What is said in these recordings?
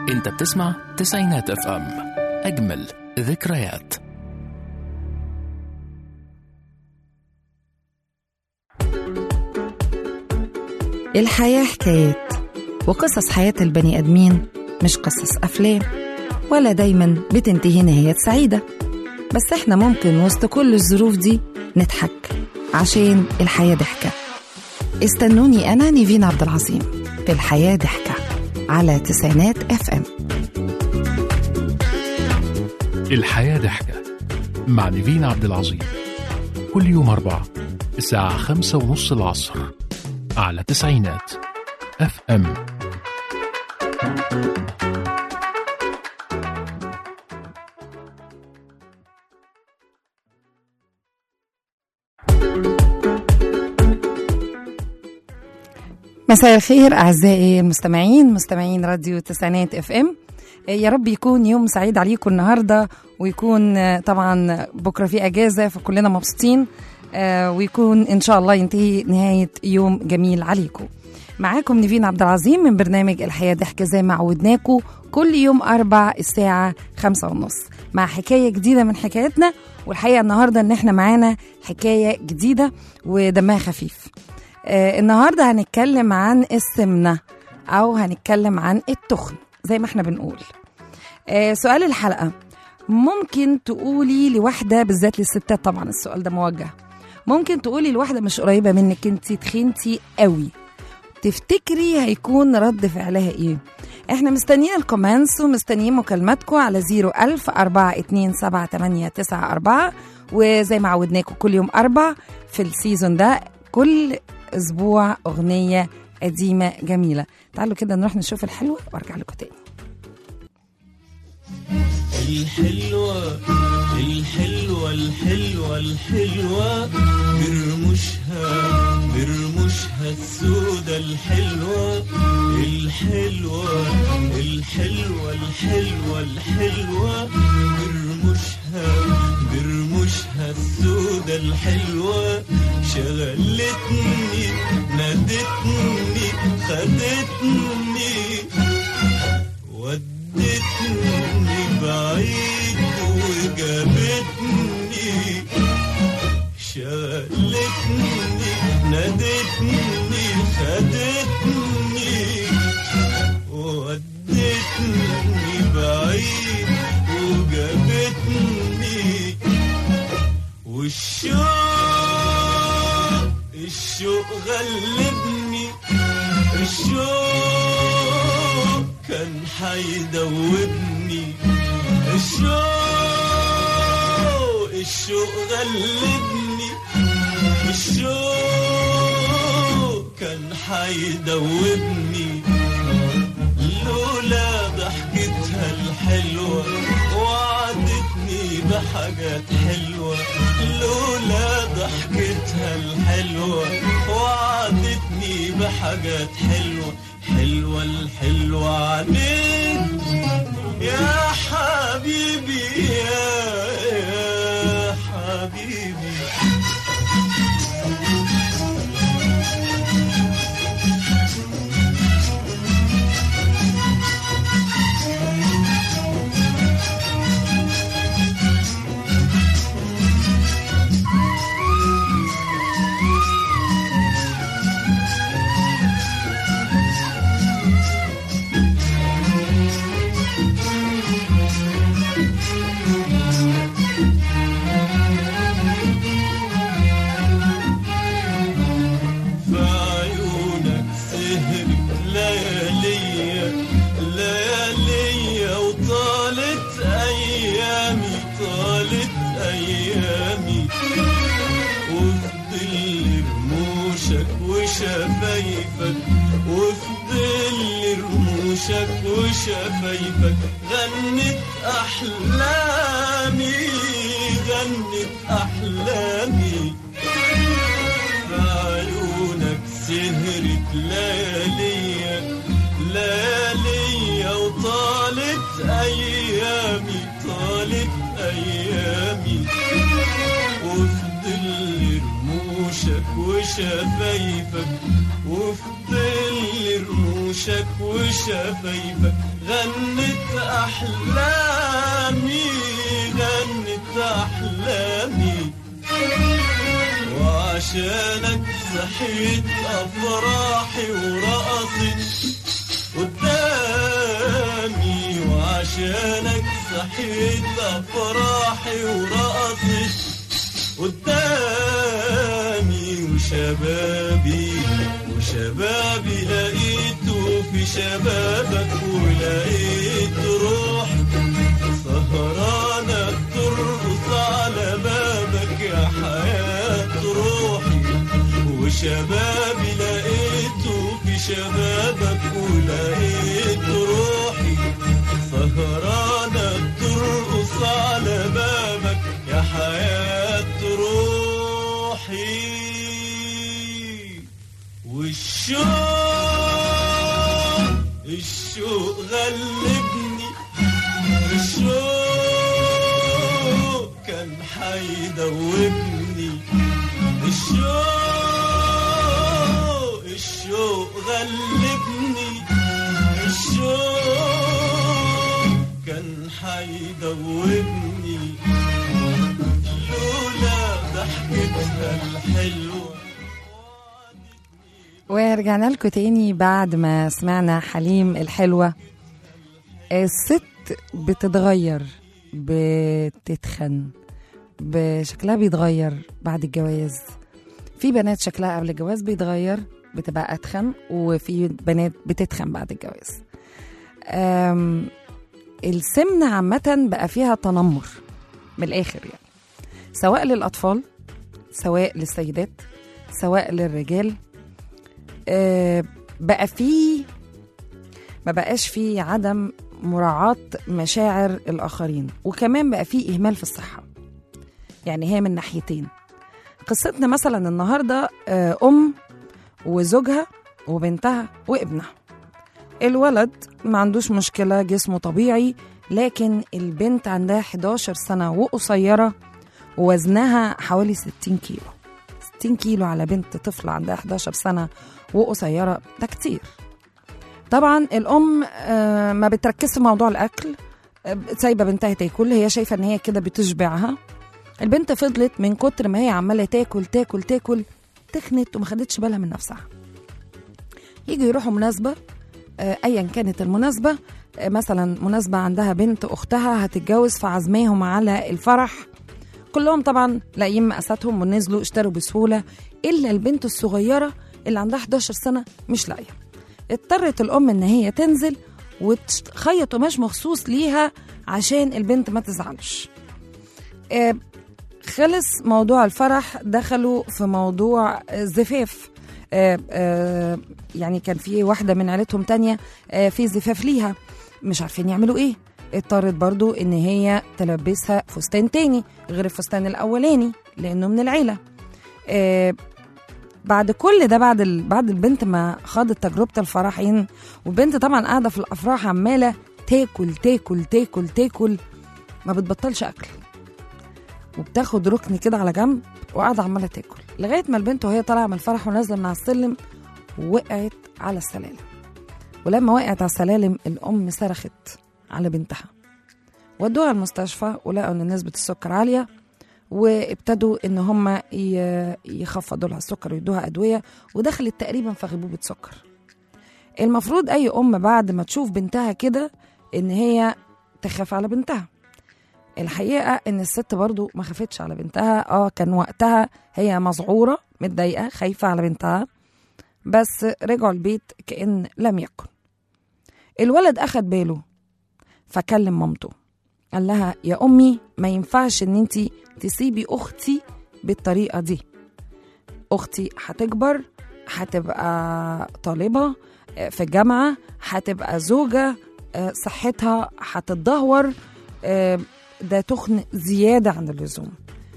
انت بتسمع تسعينات اف ام اجمل ذكريات الحياة حكايات وقصص حياة البني آدمين مش قصص أفلام ولا دايما بتنتهي نهاية سعيدة بس احنا ممكن وسط كل الظروف دي نضحك عشان الحياة ضحكة استنوني أنا نيفين عبد العظيم في الحياة ضحكة على تسعينات اف ام الحياة ضحكة مع نيفين عبد العظيم كل يوم أربعة الساعة خمسة ونص العصر على تسعينات اف ام مساء الخير أعزائي المستمعين مستمعين راديو تسعينات اف ام يا رب يكون يوم سعيد عليكم النهارده ويكون آه، طبعا بكره في اجازه فكلنا مبسوطين آه، ويكون ان شاء الله ينتهي نهايه يوم جميل عليكم معاكم نيفين عبد العظيم من برنامج الحياه ضحك زي ما عودناكم كل يوم أربع الساعة خمسة ونص مع حكاية جديدة من حكايتنا والحقيقة النهاردة إن إحنا معانا حكاية جديدة ودمها خفيف آه النهاردة هنتكلم عن السمنة أو هنتكلم عن التخن زي ما إحنا بنقول آه سؤال الحلقة ممكن تقولي لواحدة بالذات للستات طبعا السؤال ده موجه ممكن تقولي لواحدة مش قريبة منك انت تخنتي قوي تفتكري هيكون رد فعلها ايه احنا مستنيين الكومنتس ومستنيين مكالماتكم على 01000 427 وزي ما عودناكم كل يوم أربع في السيزون ده كل أسبوع أغنية قديمة جميلة تعالوا كده نروح نشوف الحلوة وارجع لكم تاني الحلوة الحلوة الحلوة الحلوة برمشها برمشها السودة الحلوة الحلوة الحلوة الحلوة الحلوة برمشها برمشها السودة الحلوة شغلتني نادتني خدتني ودتني بعيد وجابتني شغلتني نادتني خدتني ودتني بعيد وجابتني والشوق الشوق غلبني الشوق كان حيدوبني الشوق الشوق غلبني الشوق كان حيدوبني لولا ضحكتها الحلوة وعدتني بحاجات حلوة لولا ضحكتها الحلوة وعدتني بحاجات حلوة حلوة الحلوة عليك يا حبيبي يا, يا حبيبي في عيونك سهر لياليا لياليا وطالت ايامي طالت ايامي وفي ظل رموشك وشفايفك وفي ظل رموشك وشفايفك غنت احلامي غنت احلامي في عيونك سهرت لياليا لياليا وطالت ايامي طالت ايامي وفي ظل رموشك وشفايفك وفي ظل رموشك رموشك وشفايفك غنت أحلامي غنت أحلامي وعشانك صحيت أفراحي ورقصت قدامي وعشانك صحيت أفراحي ورقصت قدامي وشبابي وشبابي لقيته في شبابك ولقيت روحي سهرانة بترقص على بابك يا حياة روحي وشبابي لقيته في شبابك ولقيت روحي سهرانة بترقص على بابك يا حياة روحي والشوق الشوق غلبني الشوق كان حيدوبني الشوق الشوق غلبني الشوق كان حيدوبني لولا ضحكتها الحلوه ورجعنا لكم تاني بعد ما سمعنا حليم الحلوة الست بتتغير بتتخن بشكلها بيتغير بعد الجواز في بنات شكلها قبل الجواز بيتغير بتبقى أتخن وفي بنات بتتخن بعد الجواز أم، السمنة عامة بقى فيها تنمر من الآخر يعني سواء للأطفال سواء للسيدات سواء للرجال آه، بقى فيه ما بقاش فيه عدم مراعاة مشاعر الآخرين وكمان بقى فيه إهمال في الصحة يعني هي من ناحيتين قصتنا مثلا النهاردة آه، أم وزوجها وبنتها وابنها الولد ما عندوش مشكلة جسمه طبيعي لكن البنت عندها 11 سنة وقصيرة ووزنها حوالي 60 كيلو 60 كيلو على بنت طفلة عندها 11 سنة وقصيرة ده كتير طبعا الأم آه، ما بتركزش في موضوع الأكل آه، سايبة بنتها تاكل هي شايفة إن هي كده بتشبعها البنت فضلت من كتر ما هي عمالة تاكل تاكل تاكل تخنت وما خدتش بالها من نفسها يجي يروحوا مناسبة آه، أيا كانت المناسبة آه، مثلا مناسبة عندها بنت أختها هتتجوز فعزماهم على الفرح كلهم طبعا لاقيين مقاساتهم ونزلوا اشتروا بسهولة إلا البنت الصغيرة اللي عندها 11 سنة مش لاقية اضطرت الأم إن هي تنزل وتخيط قماش مخصوص ليها عشان البنت ما تزعلش آه، خلص موضوع الفرح دخلوا في موضوع الزفاف آه، آه، يعني كان في واحدة من عيلتهم تانية آه، في زفاف ليها مش عارفين يعملوا ايه اضطرت برضو ان هي تلبسها فستان تاني غير الفستان الاولاني لانه من العيلة آه، بعد كل ده بعد ال... بعد البنت ما خاضت تجربة الفرحين والبنت طبعا قاعدة في الافراح عمالة تاكل تاكل تاكل تاكل ما بتبطلش اكل وبتاخد ركن كده على جنب وقاعدة عمالة تاكل لغاية ما البنت وهي طالعة من الفرح ونازلة من على السلم وقعت على السلالم ولما وقعت على السلالم الأم صرخت على بنتها ودوها المستشفى ولقوا ان نسبة السكر عالية وابتدوا ان هم ي- يخفضوا لها السكر ويدوها ادوية ودخلت تقريبا في غيبوبة سكر المفروض اي ام بعد ما تشوف بنتها كده ان هي تخاف على بنتها الحقيقة ان الست برضو ما خافتش على بنتها اه كان وقتها هي مذعورة متضايقة خايفة على بنتها بس رجعوا البيت كأن لم يكن الولد أخد باله فكلم مامته قال لها يا أمي ما ينفعش إن أنت تسيبي أختي بالطريقة دي أختي هتكبر هتبقى طالبة آه، في الجامعة هتبقى زوجة آه، صحتها هتتدهور آه، ده تخن زيادة عن اللزوم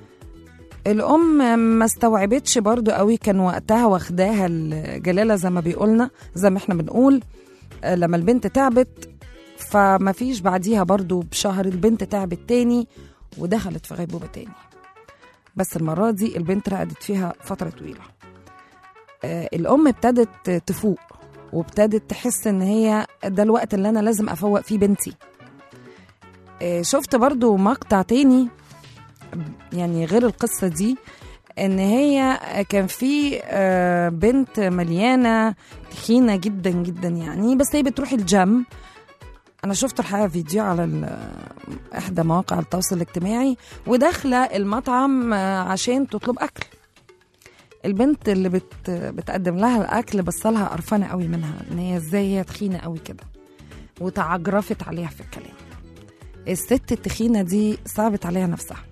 الأم ما استوعبتش برضو قوي كان وقتها واخداها الجلالة زي ما بيقولنا زي ما احنا بنقول آه، لما البنت تعبت فما فيش بعديها برضو بشهر البنت تعبت تاني ودخلت في غيبوبة تاني بس المرة دي البنت رقدت فيها فترة طويلة آه، الأم ابتدت تفوق وابتدت تحس ان هي ده الوقت اللي انا لازم افوق فيه بنتي آه، شفت برضو مقطع تاني يعني غير القصة دي ان هي كان في آه، بنت مليانة تخينة جدا جدا يعني بس هي بتروح الجيم انا شفت الحقيقة فيديو على ال- احدى مواقع التواصل الاجتماعي وداخلة المطعم آه، عشان تطلب اكل البنت اللي بت بتقدم لها الاكل بصلها قرفانه قوي منها ان هي ازاي هي تخينه قوي كده وتعجرفت عليها في الكلام الست التخينه دي صعبت عليها نفسها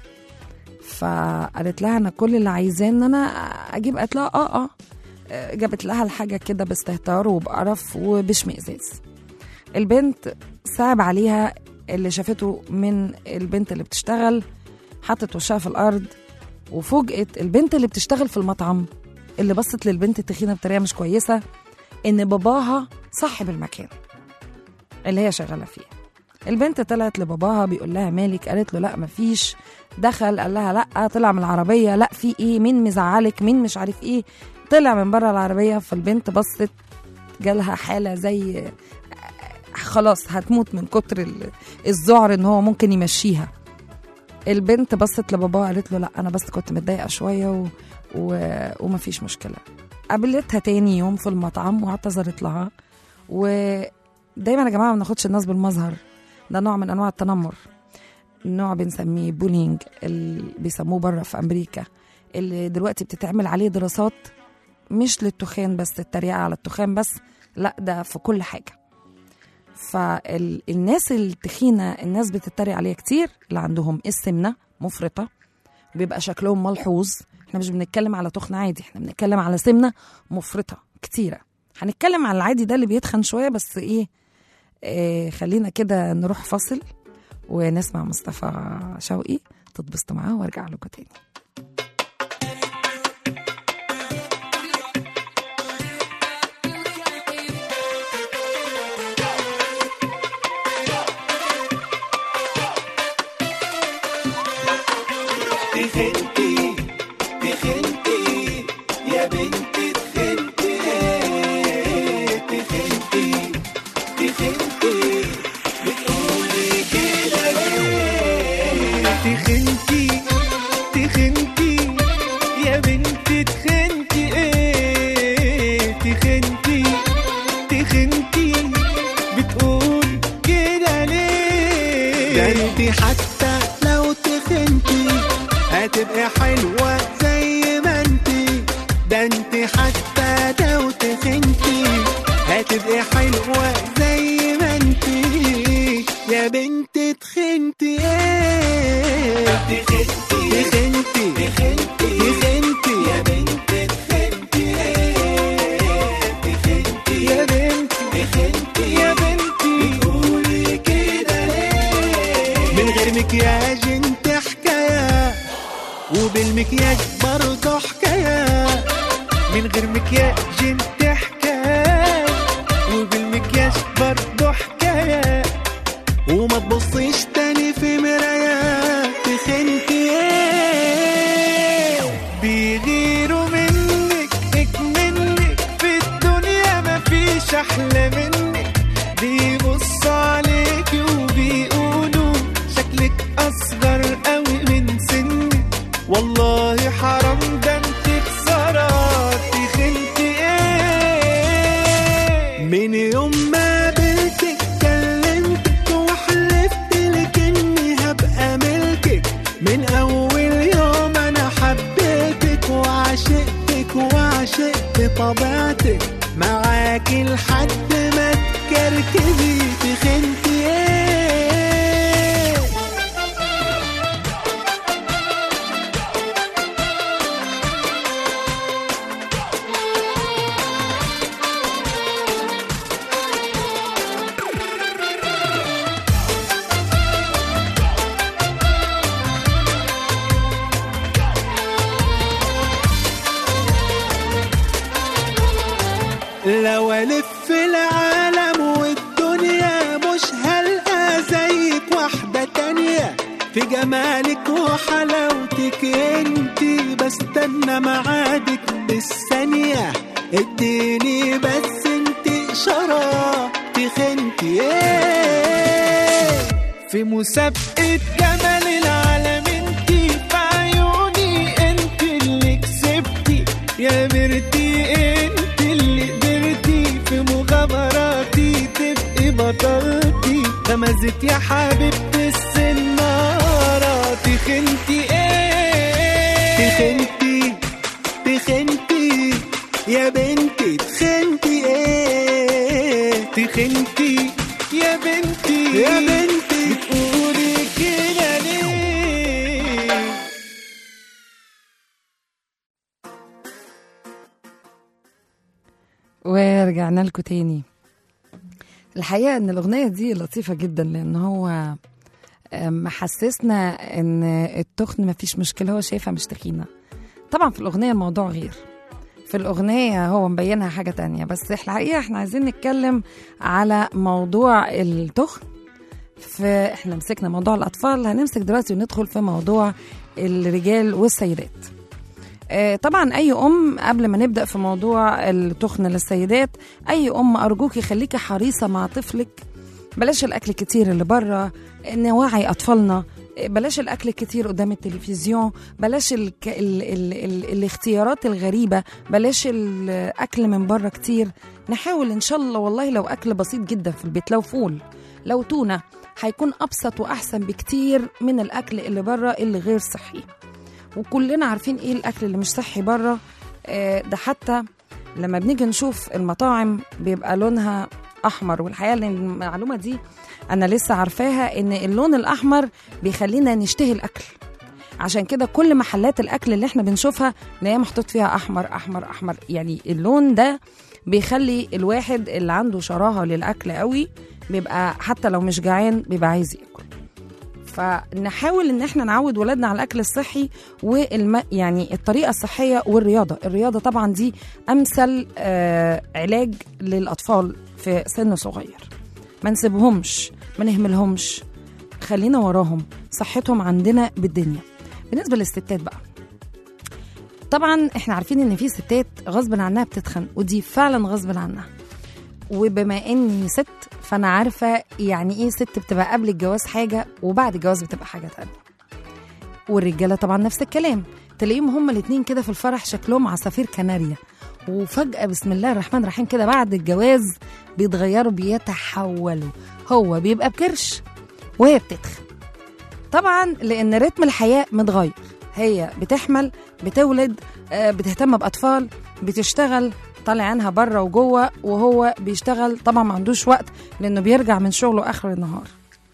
فقالت لها انا كل اللي عايزاه ان انا اجيب قالت لها اه اه آه، جابت لها الحاجه كده باستهتار وبقرف وباشمئزاز البنت صعب عليها اللي شافته من البنت اللي بتشتغل حطت وشها في الارض وفوجئت البنت اللي بتشتغل في المطعم اللي بصت للبنت التخينه بطريقه مش كويسه ان باباها صاحب المكان اللي هي شغاله فيه البنت طلعت لباباها بيقول لها مالك قالت له لا مفيش دخل قال لها لا طلع من العربيه لا في ايه مين مزعلك مين مش عارف ايه طلع من بره العربيه فالبنت بصت جالها حاله زي خلاص هتموت من كتر ال- الذعر ان هو ممكن يمشيها البنت بصت لباباها قالت له لا انا بس كنت متضايقه شويه و... و... ومفيش مشكله قابلتها تاني يوم في المطعم واعتذرت لها ودايما يا جماعه ما بناخدش الناس بالمظهر ده نوع من انواع التنمر نوع بنسميه بولينج اللي بيسموه بره في امريكا اللي دلوقتي بتتعمل عليه دراسات مش للتخان بس التريقه على التخان بس لا ده في كل حاجه فالناس التخينه الناس بتتريق عليها كتير اللي عندهم السمنه مفرطه بيبقى شكلهم ملحوظ احنا مش بنتكلم على تخن عادي احنا بنتكلم على سمنه مفرطه كتيره هنتكلم على العادي ده اللي بيتخن شويه بس ايه آه خلينا كده نروح فاصل ونسمع مصطفى شوقي تتبسطوا معاه وارجع لكم تاني تخنتي تخنتي يا بنتي تخنتي تخنتي تخنتي بتقولي كده ليه تخنتي تخنتي يا بنتي تخنتي ايه تخنتي تخنتي بتقول كده ليه ده انت حتى لو تخنتي هتبقى حلوة زي ما انتي ده انت حتى لو تخنتي هتبقى حلوة زي ما انتي يا بنت تخنتي ايه تخنتي تخنتي تخنتي تخنتي يا بنت تخنتي ايه تخنتي يا بنت تخنتي يا بنتي بتقولي كده ليه من غير مكياج انت حكايه وبالمكياج برضه حكاية من غير مكياج انت حكاية وبالمكياج برضه حكاية وما تبصيش تاني في مراية تخنتي ايه بيغيروا منك اك منك في الدنيا مفيش احلى منك بيبصوا عليك وبيقولوا شكلك اصغر قوي من سنك والله حرام ده انت بصراحة تخنتي ايه من يوم ما قابلتك كلمتك وحلفت لك اني هبقى ملكك من اول يوم انا حبيتك وعشقتك وعشقت طبيعتك معاكي لحد ما تكركبي تخنتي ايه لو الف العالم والدنيا مش هلقى زيك واحدة تانية في جمالك وحلاوتك انتي بستنى معادك بالثانية اديني بس انت عشرة تخنتي ايه في مسابقة جمال العالم انتي في عيوني انت اللي كسبتي يا مرتي انت اللي قدرتي في مغامراتي تبقي بطلتي غمزت يا حبيبتي السنارة تخنتي ايه تخنتي تخنتي يا بنتي تخنتي ايه تخنتي يا بنتي يا بنتي بتقولي كده ليه ورجعنا لكم تاني الحقيقة ان الأغنية دي لطيفة جدا لأن هو آم، محسسنا ان التخن مفيش مشكلة هو شايفها مش تخينة طبعا في الأغنية الموضوع غير في الأغنية هو مبينها حاجة تانية بس الحقيقة احنا عايزين نتكلم على موضوع التخن في احنا مسكنا موضوع الأطفال هنمسك دلوقتي وندخل في موضوع الرجال والسيدات آه، طبعا اي ام قبل ما نبدا في موضوع التخن للسيدات اي ام ارجوكي خليكي حريصه مع طفلك بلاش الاكل الكتير اللي بره نوعي اطفالنا آه، بلاش الاكل الكتير قدام التلفزيون بلاش ال ال ال ال الاختيارات الغريبه بلاش الاكل من بره كتير نحاول ان شاء الله والله لو اكل بسيط جدا في البيت لو فول لو تونه هيكون ابسط واحسن بكتير من الاكل اللي بره اللي غير صحي وكلنا عارفين ايه الاكل اللي مش صحي بره آه، ده حتى لما بنيجي نشوف المطاعم بيبقى لونها احمر والحقيقه ان المعلومه دي انا لسه عارفاها ان اللون الاحمر بيخلينا نشتهي الاكل عشان كده كل محلات الاكل اللي احنا بنشوفها ان هي محطوط فيها احمر احمر احمر يعني اللون ده بيخلي الواحد اللي عنده شراهه للاكل قوي بيبقى حتى لو مش جعان بيبقى عايز ياكل فنحاول ان احنا نعود ولادنا على الاكل الصحي والم... يعني الطريقه الصحيه والرياضه الرياضه طبعا دي امثل آه علاج للاطفال في سن صغير ما نسيبهمش ما نهملهمش خلينا وراهم صحتهم عندنا بالدنيا بالنسبه للستات بقى طبعا احنا عارفين ان في ستات غصب عنها بتتخن ودي فعلا غصب عنها وبما اني ست فانا عارفه يعني ايه ست بتبقى قبل الجواز حاجه وبعد الجواز بتبقى حاجه تانية والرجاله طبعا نفس الكلام تلاقيهم هما الاتنين كده في الفرح شكلهم عصافير كناريا وفجأة بسم الله الرحمن الرحيم كده بعد الجواز بيتغيروا بيتحولوا هو بيبقى بكرش وهي بتتخن طبعا لأن رتم الحياة متغير هي بتحمل بتولد آه، بتهتم بأطفال بتشتغل طالع عينها بره وجوه وهو بيشتغل طبعا ما عندوش وقت لانه بيرجع من شغله اخر النهار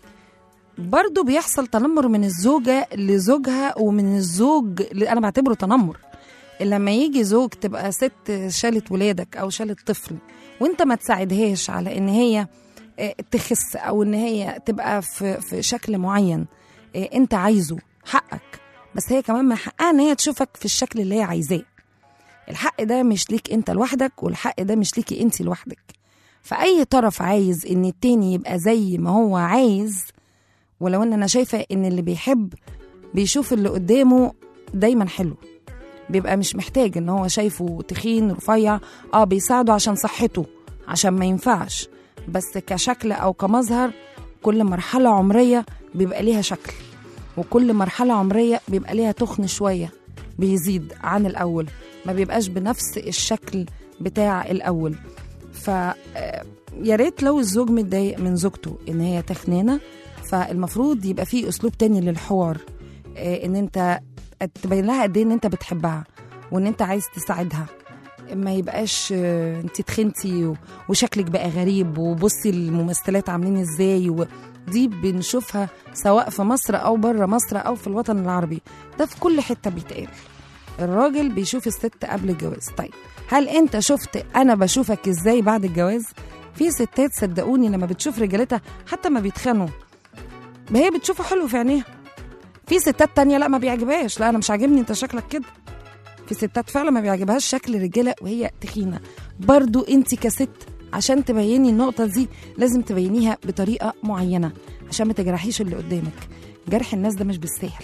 برضه بيحصل تنمر من الزوجه لزوجها ومن الزوج اللي انا بعتبره تنمر لما يجي زوج تبقى ست شالت ولادك او شالت طفل وانت ما تساعدهاش على ان هي آه، تخس او ان هي تبقى في في شكل معين آه، انت عايزه حقك بس هي كمان من حقها ان هي تشوفك في الشكل اللي هي عايزاه الحق ده مش ليك انت لوحدك والحق ده مش ليكي انت لوحدك فاي طرف عايز ان التاني يبقى زي ما هو عايز ولو ان انا شايفه ان اللي بيحب بيشوف اللي قدامه دايما حلو بيبقى مش محتاج ان هو شايفه تخين رفيع اه بيساعده عشان صحته عشان ما ينفعش بس كشكل او كمظهر كل مرحله عمريه بيبقى ليها شكل وكل مرحله عمريه بيبقى ليها تخن شويه بيزيد عن الاول ما بيبقاش بنفس الشكل بتاع الاول ف آه، يا ريت لو الزوج متضايق من زوجته ان هي تخنانه فالمفروض يبقى في اسلوب تاني للحوار آه، ان انت تبين لها قد ايه ان انت بتحبها وان انت عايز تساعدها ما يبقاش آه، انت تخنتي و- وشكلك بقى غريب وبصي الممثلات عاملين ازاي ودي بنشوفها سواء في مصر او بره مصر او في الوطن العربي ده في كل حته بيتقال الراجل بيشوف الست قبل الجواز طيب هل انت شفت انا بشوفك ازاي بعد الجواز في ستات صدقوني لما بتشوف رجالتها حتى ما بيتخانوا هي بتشوفه حلو في عينيها في ستات تانية لا ما بيعجبهاش لا انا مش عاجبني انت شكلك كده في ستات فعلا ما بيعجبهاش شكل الرجاله وهي تخينه برضو انت كست عشان تبيني النقطه دي لازم تبينيها بطريقه معينه عشان ما تجرحيش اللي قدامك جرح الناس ده مش بالسهل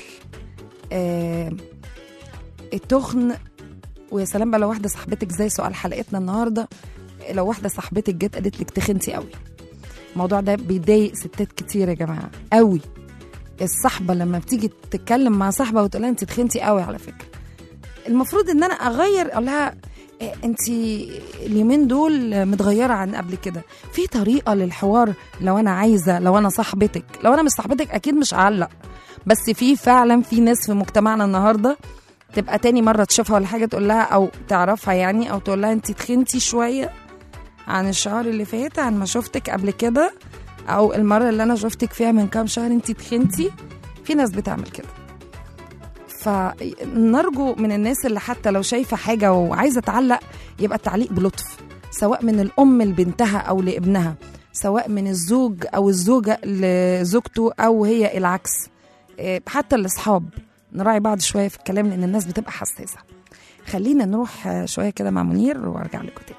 آه التخن ويا سلام بقى لو واحده صاحبتك زي سؤال حلقتنا النهارده لو واحده صاحبتك جت قالت لك تخنتي قوي الموضوع ده بيضايق ستات كتير يا جماعه قوي الصحبه لما بتيجي تتكلم مع صاحبه وتقول لها انت تخنتي قوي على فكره المفروض ان انا اغير اقول لها انت اليومين دول متغيره عن قبل كده في طريقه للحوار لو انا عايزه لو انا صاحبتك لو انا مش صاحبتك اكيد مش هعلق بس في فعلا في ناس في مجتمعنا النهارده تبقى تاني مره تشوفها ولا حاجه تقول لها او تعرفها يعني او تقول لها انت تخنتي شويه عن الشهر اللي فات عن ما شفتك قبل كده او المره اللي انا شفتك فيها من كام شهر انت تخنتي في ناس بتعمل كده فنرجو من الناس اللي حتى لو شايفه حاجه وعايزه تعلق يبقى التعليق بلطف سواء من الام لبنتها او لابنها سواء من الزوج او الزوجه لزوجته او هي العكس إيه، حتى الاصحاب نراعي بعض شويه في الكلام لان الناس بتبقى حساسه خلينا نروح آه، شويه كده مع منير وارجع لكم تاني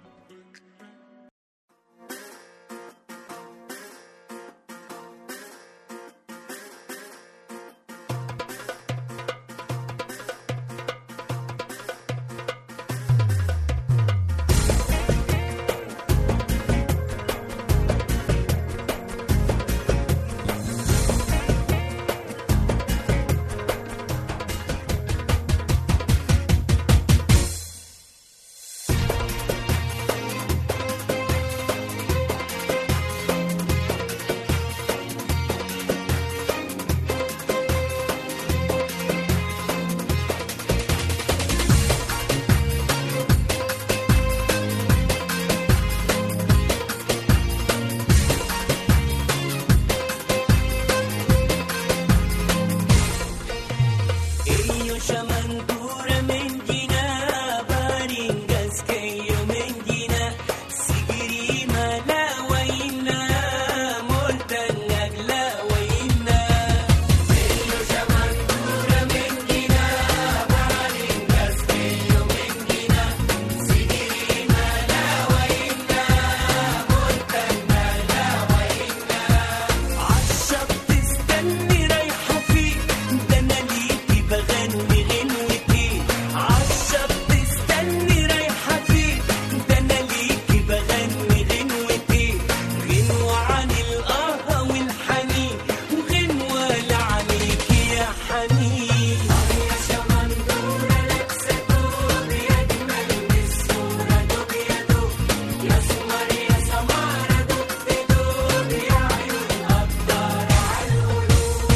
Ello shamantura mendina baringas keyo mendina sigiri mala waina moltan nagla waina Ello shamantura mendina baringas keyo mendina sigiri mala waina moltan nagla waina عالشط استني رايحة فين ده انا ليكي بغني غنوتي عالشط استني رايحة فين ده انا ليكي بغني غنوتي غنوة عن القهوة والحنين وغنوة لعليكي يا حنين يا شمندورة لابسة دوب يجمل من الصورة دوب يا دوب يا سمر يا سمارة دوب في دوب يا عيون قدر على القلوب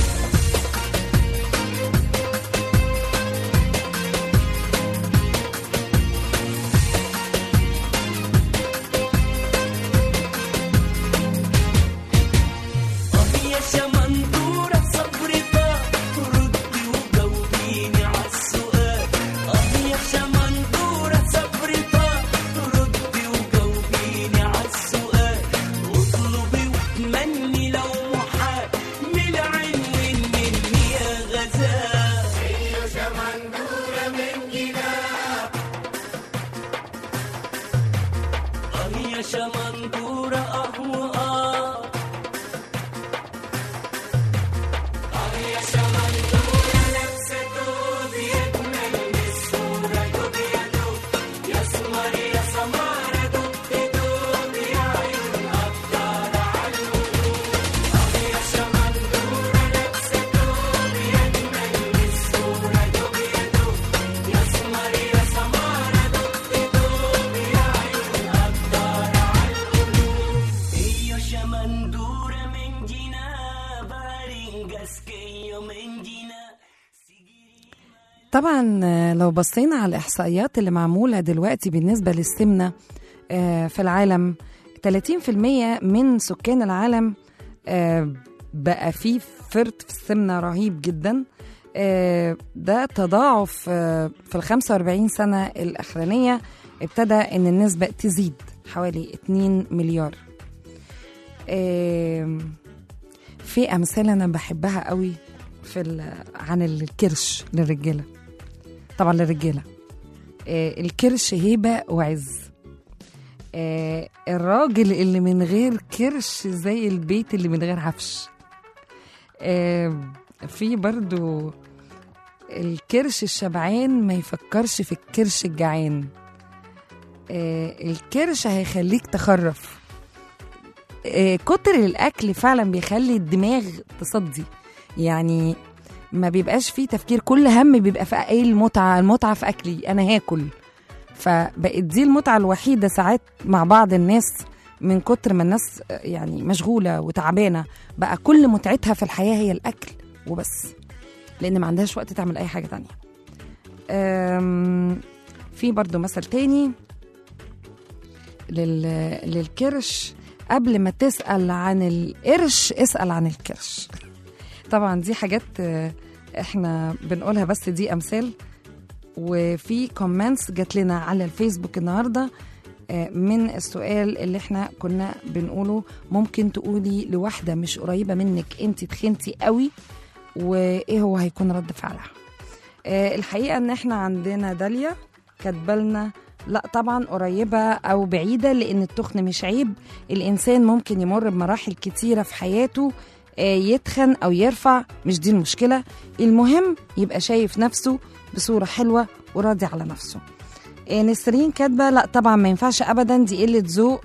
آه يا شمندورة صبري طال ردي وجاوبيني عالسؤال آه يا شمندورة صبري طال ردي وجاوبيني عالسؤال اطلبي وتمني لو محال من العين مني يا غزال يا شمندورة من جناح آه يا شمندورة آه وآه آه يا شمندورة لابسة دوب يجمل من الصورة دوب يا دوب يا سمر يا سمارة دوب في دوب يا عيون قدر على القلوب آه يا شمندورة لابسة دوب يجمل من الصورة دوب يا دوب يا سمر يا سمارة دوب في دوب يا عيون قدر على القلوب Io shamandura mendina baringas keyo mendina طبعا آه، لو بصينا على الاحصائيات اللي معموله دلوقتي بالنسبه للسمنه آه، في العالم 30% من سكان العالم آه، بقى فيه فرط في السمنه رهيب جدا آه، ده تضاعف آه، في ال 45 سنه الاخرانيه ابتدى ان النسبه تزيد حوالي 2 مليار آم، في امثله انا بحبها قوي في ال- عن الكرش للرجاله طبعا للرجاله آه، الكرش هيبه وعز آه، الراجل اللي من غير كرش زي البيت اللي من غير عفش آه، في برضو الكرش الشبعان ما يفكرش في الكرش الجعان آه، الكرش هيخليك تخرف آه، كتر الاكل فعلا بيخلي الدماغ تصدي يعني ما بيبقاش فيه تفكير كل هم بيبقى في ايه المتعه المتعه في اكلي انا هاكل فبقت دي المتعه الوحيده ساعات مع بعض الناس من كتر ما الناس آه، يعني مشغوله وتعبانه بقى كل متعتها في الحياه هي الاكل وبس لان ما عندهاش وقت تعمل اي حاجه تانية أم، في برضو مثل تاني لل... للكرش قبل ما تسأل عن القرش اسأل عن الكرش طبعا دي حاجات آه، احنا بنقولها بس دي امثال وفي كومنتس جات لنا على الفيسبوك النهارده آه، من السؤال اللي احنا كنا بنقوله ممكن تقولي لواحده مش قريبه منك انت تخنتي قوي وايه هو هيكون رد فعلها آه، الحقيقه ان احنا عندنا داليا كاتبالنا لا طبعا قريبة أو بعيدة لأن التخن مش عيب الإنسان ممكن يمر بمراحل كتيرة في حياته آه، يتخن أو يرفع مش دي المشكلة المهم يبقى شايف نفسه بصورة حلوة وراضي على نفسه آه، نسرين كاتبة لا طبعا ما ينفعش أبدا دي قلة ذوق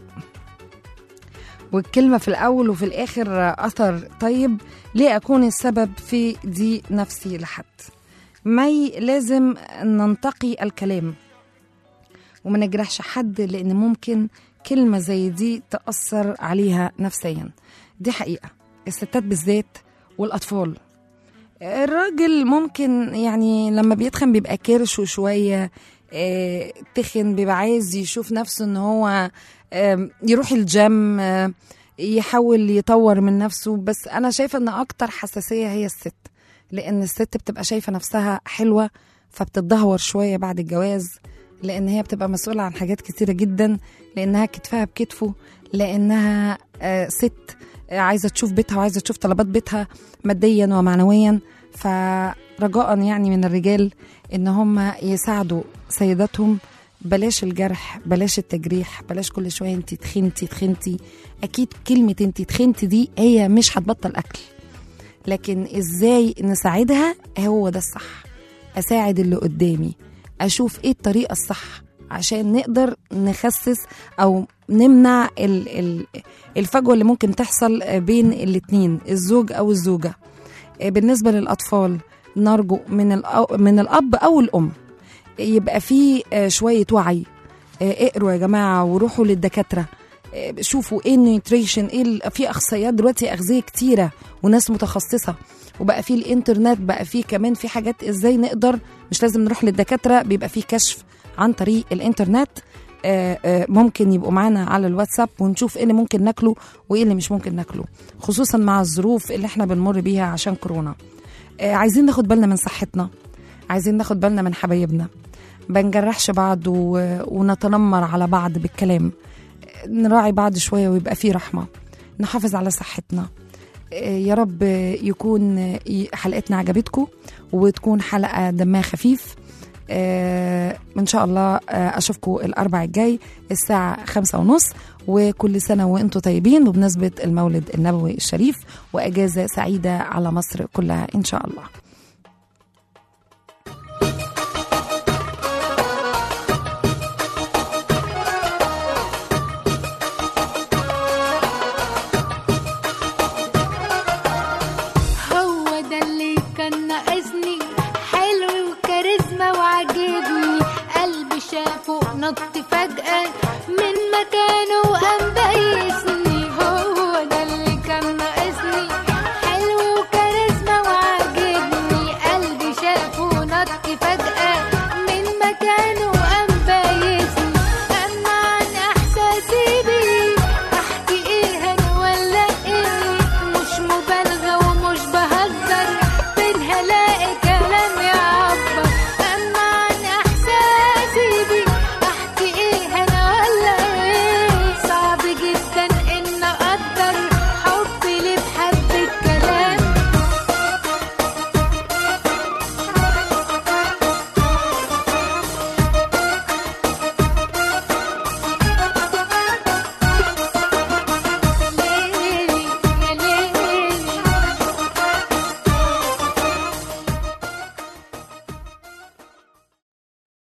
والكلمة في الأول وفي الآخر آه، أثر طيب ليه أكون السبب في دي نفسي لحد مي لازم ننتقي الكلام وما نجرحش حد لان ممكن كلمه زي دي تاثر عليها نفسيا دي حقيقه الستات بالذات والاطفال الراجل ممكن يعني لما بيتخن بيبقى كرش شويه آه، تخن بيبقى عايز يشوف نفسه ان هو آم، يروح الجيم آه، يحاول يطور من نفسه بس انا شايفه ان اكتر حساسيه هي الست لان الست بتبقى شايفه نفسها حلوه فبتتدهور شويه بعد الجواز لان هي بتبقى مسؤوله عن حاجات كتيره جدا لانها كتفها بكتفه لانها آه، ست آه، عايزه تشوف بيتها وعايزه تشوف طلبات بيتها ماديا ومعنويا فرجاء يعني من الرجال ان هم يساعدوا سيداتهم بلاش الجرح بلاش التجريح بلاش كل شويه انت تخنتي تخنتي اكيد كلمه انت تخنتي دي هي مش هتبطل اكل لكن ازاي نساعدها هو ده الصح اساعد اللي قدامي اشوف ايه الطريقه الصح عشان نقدر نخسس او نمنع ال- ال- الفجوه اللي ممكن تحصل بين الاتنين الزوج او الزوجه بالنسبه للاطفال نرجو من الأ- من الاب او الام يبقى في شويه وعي اقروا يا جماعه وروحوا للدكاتره شوفوا ايه النيوتريشن ايه ال- في اخصائيات دلوقتي اغذيه كتيره وناس متخصصه وبقى في الانترنت بقى في كمان في حاجات ازاي نقدر مش لازم نروح للدكاتره بيبقى في كشف عن طريق الانترنت آه، آه، ممكن يبقوا معانا على الواتساب ونشوف ايه اللي ممكن ناكله وايه اللي مش ممكن ناكله خصوصا مع الظروف اللي احنا بنمر بيها عشان كورونا آه، عايزين ناخد بالنا من صحتنا عايزين ناخد بالنا من حبايبنا بنجرحش بعض و... ونتنمر على بعض بالكلام آه، نراعي بعض شويه ويبقى في رحمه نحافظ على صحتنا آه، يا رب يكون آه، حلقتنا عجبتكم وتكون حلقه دمها خفيف آه، ان شاء الله آه، اشوفكم الاربع الجاي الساعه خمسة ونص وكل سنه وانتم طيبين وبمناسبه المولد النبوي الشريف واجازه سعيده على مصر كلها ان شاء الله